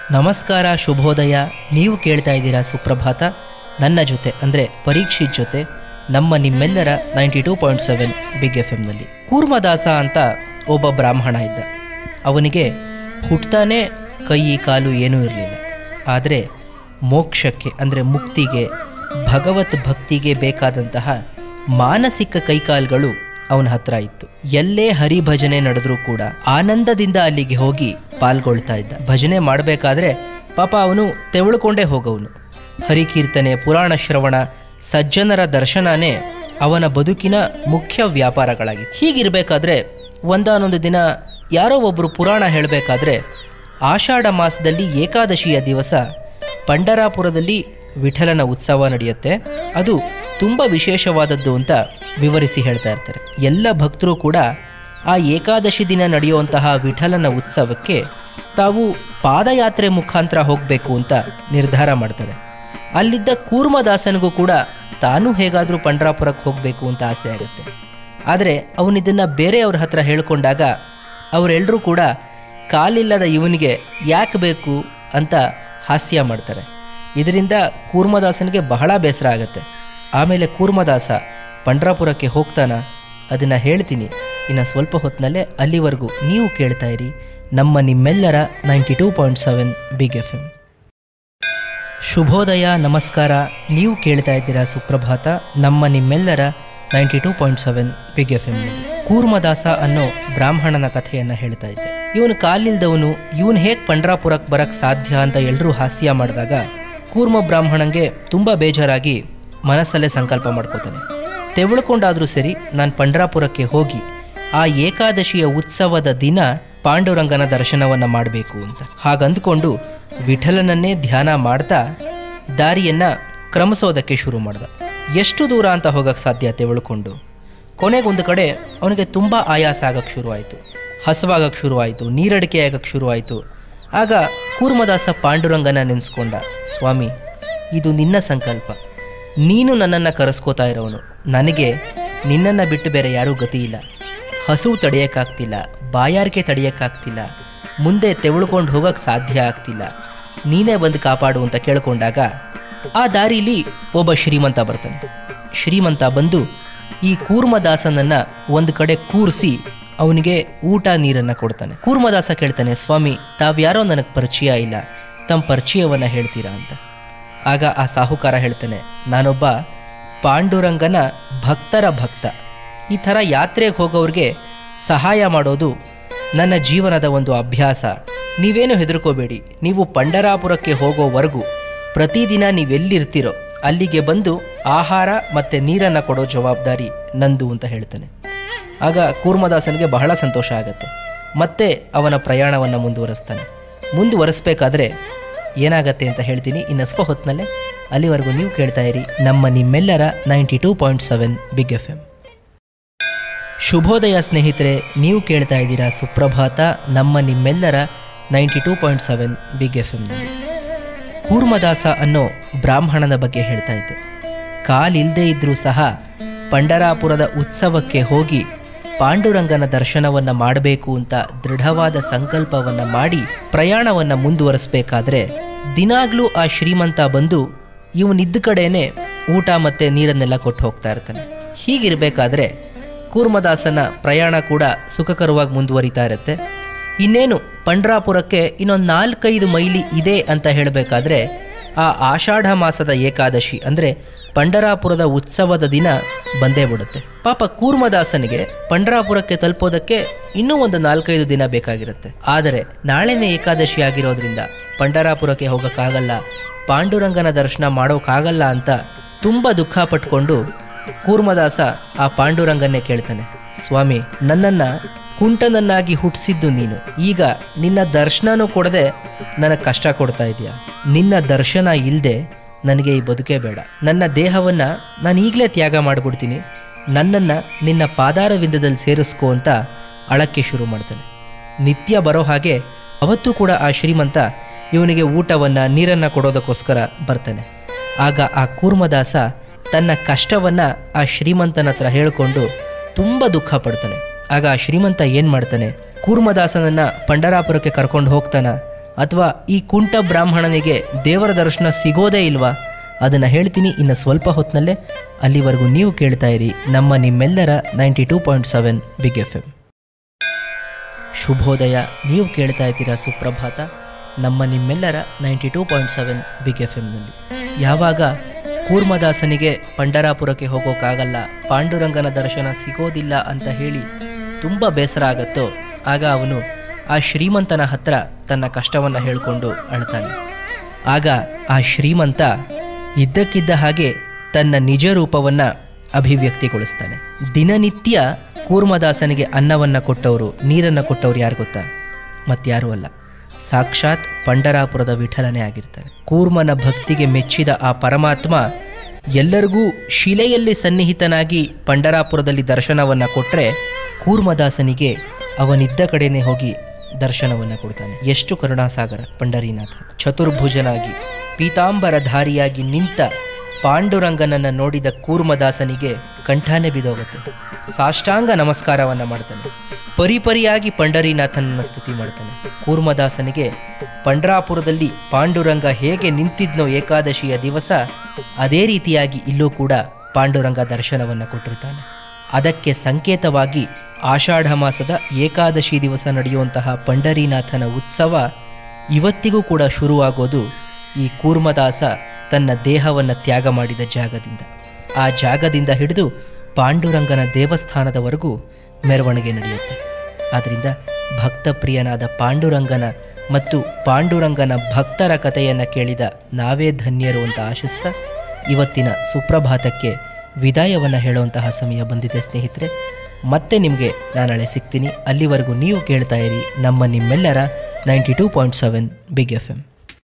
ನಮಸ್ಕಾರ ಶುಭೋದಯ ನೀವು ಕೇಳ್ತಾ ಇದ್ದೀರಾ ಸುಪ್ರಭಾತ ನನ್ನ ಜೊತೆ ಅಂದರೆ ಪರೀಕ್ಷಿತ್ ಜೊತೆ ನಮ್ಮ ನಿಮ್ಮೆಲ್ಲರ ninety two point seven Big F ಎಮ್ನಲ್ಲಿ ಕೂರ್ಮದಾಸ ಅಂತ ಒಬ್ಬ ಬ್ರಾಹ್ಮಣ ಇದ್ದ ಅವನಿಗೆ ಹುಟ್ತಾನೆ ಕೈ ಕಾಲು ಏನೂ ಇರಲಿಲ್ಲ ಆದರೆ ಮೋಕ್ಷಕ್ಕೆ ಅಂದರೆ ಮುಕ್ತಿಗೆ ಭಗವತ್ ಭಕ್ತಿಗೆ ಬೇಕಾದಂತಹ ಮಾನಸಿಕ ಕೈಕಾಲುಗಳು ಅವನ ಹತ್ರ ಇತ್ತು ಎಲ್ಲೇ ಹರಿಭಜನೆ ನಡೆದ್ರೂ ಕೂಡ ಆನಂದದಿಂದ ಅಲ್ಲಿಗೆ ಹೋಗಿ ಪಾಲ್ಗೊಳ್ತಾ ಇದ್ದ ಭಜನೆ ಮಾಡಬೇಕಾದ್ರೆ ಪಾಪ ಅವನು ತೆವಳುಕೊಂಡೇ ಹೋಗವನು ಹರಿಕೀರ್ತನೆ ಪುರಾಣ ಶ್ರವಣ ಸಜ್ಜನರ ದರ್ಶನನೇ ಅವನ ಬದುಕಿನ ಮುಖ್ಯ ವ್ಯಾಪಾರಗಳಾಗಿತ್ತು ಹೀಗಿರಬೇಕಾದ್ರೆ ಒಂದಾನೊಂದು ದಿನ ಯಾರೋ ಒಬ್ಬರು ಪುರಾಣ ಹೇಳಬೇಕಾದ್ರೆ ಆಷಾಢ ಮಾಸದಲ್ಲಿ ಏಕಾದಶಿಯ ದಿವಸ ಪಂಡರಾಪುರದಲ್ಲಿ ವಿಠಲನ ಉತ್ಸವ ನಡೆಯುತ್ತೆ ಅದು ತುಂಬ ವಿಶೇಷವಾದದ್ದು ಅಂತ ವಿವರಿಸಿ ಹೇಳ್ತಾ ಇರ್ತಾರೆ ಎಲ್ಲ ಭಕ್ತರು ಕೂಡ ಆ ಏಕಾದಶಿ ದಿನ ನಡೆಯುವಂತಹ ವಿಠಲನ ಉತ್ಸವಕ್ಕೆ ತಾವು ಪಾದಯಾತ್ರೆ ಮುಖಾಂತರ ಹೋಗಬೇಕು ಅಂತ ನಿರ್ಧಾರ ಮಾಡ್ತಾರೆ ಅಲ್ಲಿದ್ದ ಕೂರ್ಮದಾಸನಿಗೂ ಕೂಡ ತಾನೂ ಹೇಗಾದರೂ ಪಂಡ್ರಾಪುರಕ್ಕೆ ಹೋಗಬೇಕು ಅಂತ ಆಸೆ ಆಗುತ್ತೆ ಆದರೆ ಅವನಿದನ್ನು ಬೇರೆಯವ್ರ ಹತ್ರ ಹೇಳ್ಕೊಂಡಾಗ ಅವರೆಲ್ಲರೂ ಕೂಡ ಕಾಲಿಲ್ಲದ ಇವನಿಗೆ ಯಾಕೆ ಬೇಕು ಅಂತ ಹಾಸ್ಯ ಮಾಡ್ತಾರೆ ಇದರಿಂದ ಕೂರ್ಮದಾಸನಿಗೆ ಬಹಳ ಬೇಸರ ಆಗುತ್ತೆ ಆಮೇಲೆ ಕೂರ್ಮದಾಸ ಪಂಡ್ರಾಪುರಕ್ಕೆ ಹೋಗ್ತಾನ ಅದನ್ನು ಹೇಳ್ತೀನಿ ಇನ್ನು ಸ್ವಲ್ಪ ಹೊತ್ತಿನಲ್ಲೇ ಅಲ್ಲಿವರೆಗೂ ನೀವು ಕೇಳ್ತಾ ಇರಿ ನಮ್ಮ ನಿಮ್ಮೆಲ್ಲರ ninety two point seven Big F M ಶುಭೋದಯ ನಮಸ್ಕಾರ ನೀವು ಕೇಳ್ತಾ ಇದ್ದೀರಾ ಸುಪ್ರಭಾತ ನಮ್ಮ ನಿಮ್ಮೆಲ್ಲರ ninety two point seven Big F M Kurmadasa ಅನ್ನೋ ಬ್ರಾಹ್ಮಣನ ಕಥೆಯನ್ನು ಹೇಳ್ತಾ ಇದ್ದೆ ಇವನು ಕಾಲಿಲ್ದವನು ಇವನು ಹೇಗೆ ಪಂಡ್ರಾಪುರಕ್ಕೆ ಬರಕ್ಕೆ ಸಾಧ್ಯ ಅಂತ ಎಲ್ಲರೂ ಹಾಸ್ಯ ಮಾಡಿದಾಗ ಕೂರ್ಮ ಬ್ರಾಹ್ಮಣಂಗೆ ತುಂಬ ಬೇಜಾರಾಗಿ ಮನಸ್ಸಲ್ಲೇ ಸಂಕಲ್ಪ ಮಾಡ್ಕೋತಾನೆ ತೆವಳ್ಕೊಂಡಾದರೂ ಸರಿ ನಾನು ಪಂಡ್ರಾಪುರಕ್ಕೆ ಹೋಗಿ ಆ ಏಕಾದಶಿಯ ಉತ್ಸವದ ದಿನ ಪಾಂಡುರಂಗನ ದರ್ಶನವನ್ನು ಮಾಡಬೇಕು ಅಂತ ಹಾಗಂದ್ಕೊಂಡು ವಿಠಲನನ್ನೇ ಧ್ಯಾನ ಮಾಡ್ತಾ ದಾರಿಯನ್ನ ಕ್ರಮಿಸೋದಕ್ಕೆ ಶುರು ಮಾಡ್ದ ಎಷ್ಟು ದೂರ ಅಂತ ಹೋಗಕ್ಕೆ ಸಾಧ್ಯ ತೆವಳ್ಕೊಂಡು ಕೊನೆಗೊಂದು ಕಡೆ ಅವನಿಗೆ ತುಂಬ ಆಯಾಸ ಆಗಕ್ಕೆ ಶುರುವಾಯಿತು ಹಸವಾಗಕ್ಕೆ ಶುರುವಾಯಿತು ನೀರಡಿಕೆ ಆಗಕ್ಕೆ ಶುರುವಾಯಿತು ಆಗ ಕೂರ್ಮದಾಸ ಪಾಂಡುರಂಗನ ನೆನೆಸ್ಕೊಂಡ ಸ್ವಾಮಿ ಇದು ನಿನ್ನ ಸಂಕಲ್ಪ ನೀನು ನನ್ನನ್ನು ಕರೆಸ್ಕೋತಾ ಇರೋವನು ನನಗೆ ನಿನ್ನನ್ನು ಬಿಟ್ಟು ಬೇರೆ ಯಾರೂ ಗತಿ ಇಲ್ಲ ಹಸುವು ತಡೆಯೋಕ್ಕಾಗ್ತಿಲ್ಲ ಬಾಯಾರಿಕೆ ತಡೆಯೋಕ್ಕಾಗ್ತಿಲ್ಲ ಮುಂದೆ ತೆವಳ್ಕೊಂಡು ಹೋಗಕ್ಕೆ ಸಾಧ್ಯ ಆಗ್ತಿಲ್ಲ ನೀನೇ ಬಂದು ಕಾಪಾಡು ಅಂತ ಕೇಳ್ಕೊಂಡಾಗ ಆ ದಾರಿಲಿ ಒಬ್ಬ ಶ್ರೀಮಂತ ಬರ್ತಾನೆ ಶ್ರೀಮಂತ ಬಂದು ಈ ಕೂರ್ಮದಾಸನನ್ನು ಒಂದು ಕಡೆ ಕೂರಿಸಿ ಅವನಿಗೆ ಊಟ ನೀರನ್ನು ಕೊಡ್ತಾನೆ ಕೂರ್ಮದಾಸ ಕೇಳ್ತಾನೆ ಸ್ವಾಮಿ ತಾವ್ಯಾರೋ ನನಗೆ ಪರಿಚಯ ಇಲ್ಲ ತಮ್ಮ ಪರಿಚಯವನ್ನು ಹೇಳ್ತೀರಾ ಅಂತ ಆಗ ಆ ಸಾಹುಕಾರ ಹೇಳ್ತಾನೆ ನಾನೊಬ್ಬ ಪಾಂಡುರಂಗನ ಭಕ್ತರ ಭಕ್ತ ಈ ಥರ ಯಾತ್ರೆಗೆ ಹೋಗೋರಿಗೆ ಸಹಾಯ ಮಾಡೋದು ನನ್ನ ಜೀವನದ ಒಂದು ಅಭ್ಯಾಸ ನೀವೇನು ಹೆದರ್ಕೋಬೇಡಿ ನೀವು ಪಂಡರಾಪುರಕ್ಕೆ ಹೋಗೋವರೆಗೂ ಪ್ರತಿದಿನ ನೀವೆಲ್ಲಿರ್ತೀರೋ ಅಲ್ಲಿಗೆ ಬಂದು ಆಹಾರ ಮತ್ತು ನೀರನ್ನು ಕೊಡೋ ಜವಾಬ್ದಾರಿ ನಂದು ಅಂತ ಹೇಳ್ತಾನೆ ಆಗ ಕೂರ್ಮದಾಸನಿಗೆ ಬಹಳ ಸಂತೋಷ ಆಗುತ್ತೆ ಮತ್ತೆ ಅವನ ಪ್ರಯಾಣವನ್ನು ಮುಂದುವರಿಸ್ತಾನೆ ಮುಂದುವರಿಸ್ಬೇಕಾದ್ರೆ ಏನಾಗತ್ತೆ ಅಂತ ಹೇಳ್ತೀನಿ ಇನ್ನು ಸ್ವಲ್ಪ ಹೊತ್ತಿನಲ್ಲೇ ಅಲ್ಲಿವರೆಗೂ ನೀವು ಕೇಳ್ತಾ ಇರಿ ನಮ್ಮ ನಿಮ್ಮೆಲ್ಲರ ninety two point seven Big F M ಶುಭೋದಯ ಸ್ನೇಹಿತರೆ ನೀವು ಕೇಳ್ತಾ ಇದ್ದೀರಾ ಸುಪ್ರಭಾತ ನಮ್ಮ ನಿಮ್ಮೆಲ್ಲರ ninety two point seven Big F ಎಮ್ನಲ್ಲಿ ಕೂರ್ಮದಾಸ ಅನ್ನೋ ಬ್ರಾಹ್ಮಣನ ಬಗ್ಗೆ ಹೇಳ್ತಾ ಇದ್ದೆ ಕಾಲಿಲ್ಲದೆ ಇದ್ದರೂ ಸಹ ಪಂಡರಾಪುರದ ಉತ್ಸವಕ್ಕೆ ಹೋಗಿ ಪಾಂಡುರಂಗನ ದರ್ಶನವನ್ನು ಮಾಡಬೇಕು ಅಂತ ದೃಢವಾದ ಸಂಕಲ್ಪವನ್ನು ಮಾಡಿ ಪ್ರಯಾಣವನ್ನು ಮುಂದುವರಿಸಬೇಕಾದ್ರೆ ದಿನಾಗ್ಲೂ ಆ ಶ್ರೀಮಂತ ಬಂದು ಇವನಿದ್ದ ಕಡೆನೇ ಊಟ ಮತ್ತು ನೀರನ್ನೆಲ್ಲ ಕೊಟ್ಟು ಹೋಗ್ತಾ ಇರ್ತಾನೆ ಹೀಗಿರಬೇಕಾದ್ರೆ ಕೂರ್ಮದಾಸನ ಪ್ರಯಾಣ ಕೂಡ ಸುಖಕರವಾಗಿ ಮುಂದುವರಿತಾ ಇರುತ್ತೆ ಇನ್ನೇನು ಪಂಡ್ರಾಪುರಕ್ಕೆ ಇನ್ನೊಂದು ನಾಲ್ಕೈದು ಮೈಲಿ ಇದೆ ಅಂತ ಹೇಳಬೇಕಾದ್ರೆ ಆ ಆಷಾಢ ಮಾಸದ ಏಕಾದಶಿ ಅಂದರೆ ಪಂಡರಾಪುರದ ಉತ್ಸವದ ದಿನ ಬಂದೇ ಬಿಡುತ್ತೆ ಪಾಪ ಕೂರ್ಮದಾಸನಿಗೆ ಪಂಡರಾಪುರಕ್ಕೆ ತಲುಪೋದಕ್ಕೆ ಇನ್ನೂ ಒಂದು ನಾಲ್ಕೈದು ದಿನ ಬೇಕಾಗಿರುತ್ತೆ ಆದರೆ ನಾಳೆನೇ ಏಕಾದಶಿ ಆಗಿರೋದ್ರಿಂದ ಪಂಡರಾಪುರಕ್ಕೆ ಹೋಗೋಕ್ಕಾಗಲ್ಲ ಪಾಂಡುರಂಗನ ದರ್ಶನ ಮಾಡೋಕ್ಕಾಗಲ್ಲ ಅಂತ ತುಂಬ ದುಃಖ ಪಟ್ಕೊಂಡು ಕೂರ್ಮದಾಸ ಆ ಪಾಂಡುರಂಗನ್ನೇ ಕೇಳ್ತಾನೆ ಸ್ವಾಮಿ ನನ್ನನ್ನು ಕುಂಟನನ್ನಾಗಿ ಹುಟ್ಟಿಸಿದ್ದು ನೀನು ಈಗ ನಿನ್ನ ದರ್ಶನನೂ ಕೊಡದೆ ನನಗೆ ಕಷ್ಟ ಕೊಡ್ತಾ ಇದೆಯಾ ನಿನ್ನ ದರ್ಶನ ಇಲ್ಲದೆ ನನಗೆ ಈ ಬದುಕೇ ಬೇಡ ನನ್ನ ದೇಹವನ್ನು ನಾನು ಈಗಲೇ ತ್ಯಾಗ ಮಾಡಿಬಿಡ್ತೀನಿ ನನ್ನನ್ನು ನಿನ್ನ ಪಾದಾರವಿಂದದಲ್ಲಿ ಸೇರಿಸ್ಕೋ ಅಂತ ಅಳಕ್ಕೆ ಶುರು ಮಾಡ್ತಾನೆ ನಿತ್ಯ ಬರೋ ಹಾಗೆ ಅವತ್ತೂ ಕೂಡ ಆ ಶ್ರೀಮಂತ ಇವನಿಗೆ ಊಟವನ್ನು ನೀರನ್ನು ಕೊಡೋದಕ್ಕೋಸ್ಕರ ಬರ್ತಾನೆ ಆಗ ಆ ಕೂರ್ಮದಾಸ ತನ್ನ ಕಷ್ಟವನ್ನು ಆ ಶ್ರೀಮಂತನ ಹತ್ರ ಹೇಳಿಕೊಂಡು ತುಂಬ ದುಃಖ ಪಡ್ತಾನೆ ಆಗ ಆ ಶ್ರೀಮಂತ ಏನು ಮಾಡ್ತಾನೆ ಕೂರ್ಮದಾಸನನ್ನು ಪಂಡರಾಪುರಕ್ಕೆ ಕರ್ಕೊಂಡು ಹೋಗ್ತಾನ ಅಥವಾ ಈ ಕುಂಟ ಬ್ರಾಹ್ಮಣನಿಗೆ ದೇವರ ದರ್ಶನ ಸಿಗೋದೇ ಇಲ್ವಾ ಅದನ್ನು ಹೇಳ್ತೀನಿ ಇನ್ನು ಸ್ವಲ್ಪ ಹೊತ್ತಿನಲ್ಲೇ ಅಲ್ಲಿವರೆಗೂ ನೀವು ಕೇಳ್ತಾ ಇರಿ ನಮ್ಮ ನಿಮ್ಮೆಲ್ಲರ ninety two point seven Big F M ಶುಭೋದಯ ನೀವು ಕೇಳ್ತಾ ಇದ್ದೀರಾ ಸುಪ್ರಭಾತ ನಮ್ಮ ನಿಮ್ಮೆಲ್ಲರ ninety two point seven Big F ಎಮ್ನಲ್ಲಿ ಯಾವಾಗ ಕೂರ್ಮದಾಸನಿಗೆ ಪಂಡರಾಪುರಕ್ಕೆ ಹೋಗೋಕ್ಕಾಗಲ್ಲ ಪಾಂಡುರಂಗನ ದರ್ಶನ ಸಿಗೋದಿಲ್ಲ ಅಂತ ಹೇಳಿ ತುಂಬ ಬೇಸರ ಆಗತ್ತೋ ಆಗ ಅವನು ಆ ಶ್ರೀಮಂತನ ಹತ್ರ ತನ್ನ ಕಷ್ಟವನ್ನು ಹೇಳಿಕೊಂಡು ಅಳ್ತಾನೆ ಆಗ ಆ ಶ್ರೀಮಂತ ಇದ್ದಕ್ಕಿದ್ದ ಹಾಗೆ ತನ್ನ ನಿಜ ರೂಪವನ್ನು ಅಭಿವ್ಯಕ್ತಿಗೊಳಿಸ್ತಾನೆ ದಿನನಿತ್ಯ ಕೂರ್ಮದಾಸನಿಗೆ ಅನ್ನವನ್ನು ಕೊಟ್ಟವರು ನೀರನ್ನು ಕೊಟ್ಟವರು ಯಾರು ಗೊತ್ತಾ ಮತ್ಯಾರೂ ಅಲ್ಲ ಸಾಕ್ಷಾತ್ ಪಂಡರಾಪುರದ ವಿಠಲನೇ ಆಗಿರ್ತಾನೆ ಕೂರ್ಮನ ಭಕ್ತಿಗೆ ಮೆಚ್ಚಿದ ಆ ಪರಮಾತ್ಮ ಎಲ್ಲರಿಗೂ ಶಿಲೆಯಲ್ಲಿ ಸನ್ನಿಹಿತನಾಗಿ ಪಂಡರಾಪುರದಲ್ಲಿ ದರ್ಶನವನ್ನು ಕೊಟ್ಟರೆ ಕೂರ್ಮದಾಸನಿಗೆ ಅವನಿದ್ದ ಕಡೆನೇ ಹೋಗಿ ದರ್ಶನವನ್ನು ಕೊಡ್ತಾನೆ ಎಷ್ಟು ಕರುಣಾಸಾಗರ ಪಂಡರೀನಾಥ ಚತುರ್ಭುಜನಾಗಿ ಪೀತಾಂಬರಧಾರಿಯಾಗಿ ನಿಂತ ಪಾಂಡುರಂಗನನ್ನು ನೋಡಿದ ಕೂರ್ಮದಾಸನಿಗೆ ಕಂಠಾನೆ ಬಿದೋಗುತ್ತೆ ಸಾಷ್ಟಾಂಗ ನಮಸ್ಕಾರವನ್ನು ಮಾಡ್ತಾನೆ ಪರಿಪರಿಯಾಗಿ ಪಂಡರೀನಾಥನನ್ನು ಸ್ತುತಿ ಮಾಡ್ತಾನೆ ಕೂರ್ಮದಾಸನಿಗೆ ಪಂಡ್ರಾಪುರದಲ್ಲಿ ಪಾಂಡುರಂಗ ಹೇಗೆ ನಿಂತಿದ್ನೋ ಏಕಾದಶಿಯ ದಿವಸ ಅದೇ ರೀತಿಯಾಗಿ ಇಲ್ಲೂ ಕೂಡ ಪಾಂಡುರಂಗ ದರ್ಶನವನ್ನು ಕೊಟ್ಟಿರ್ತಾನೆ ಅದಕ್ಕೆ ಸಂಕೇತವಾಗಿ ಆಷಾಢ ಮಾಸದ ಏಕಾದಶಿ ದಿವಸ ನಡೆಯುವಂತಹ ಪಂಡರೀನಾಥನ ಉತ್ಸವ ಇವತ್ತಿಗೂ ಕೂಡ ಶುರುವಾಗೋದು ಈ ಕೂರ್ಮದಾಸ ತನ್ನ ದೇಹವನ್ನು ತ್ಯಾಗ ಮಾಡಿದ ಜಾಗದಿಂದ ಆ ಜಾಗದಿಂದ ಹಿಡಿದು ಪಾಂಡುರಂಗನ ದೇವಸ್ಥಾನದವರೆಗೂ ಮೆರವಣಿಗೆ ನಡೆಯುತ್ತೆ ಆದ್ದರಿಂದ ಭಕ್ತಪ್ರಿಯನಾದ ಪಾಂಡುರಂಗನ ಮತ್ತು ಪಾಂಡುರಂಗನ ಭಕ್ತರ ಕಥೆಯನ್ನು ಕೇಳಿದ ನಾವೇ ಧನ್ಯರು ಅಂತ ಆಶಿಸ್ತಾ ಇವತ್ತಿನ ಸುಪ್ರಭಾತಕ್ಕೆ ವಿದಾಯವನ್ನು ಹೇಳುವಂತಹ ಸಮಯ ಬಂದಿದೆ ಸ್ನೇಹಿತರೆ ಮತ್ತೆ ನಿಮಗೆ ನಾನು ನಾಳೆ ಸಿಗ್ತೀನಿ ಅಲ್ಲಿವರೆಗೂ ನೀವು ಕೇಳ್ತಾ ಇರಿ ನಮ್ಮ ನಿಮ್ಮೆಲ್ಲರ ninety two point seven Big F M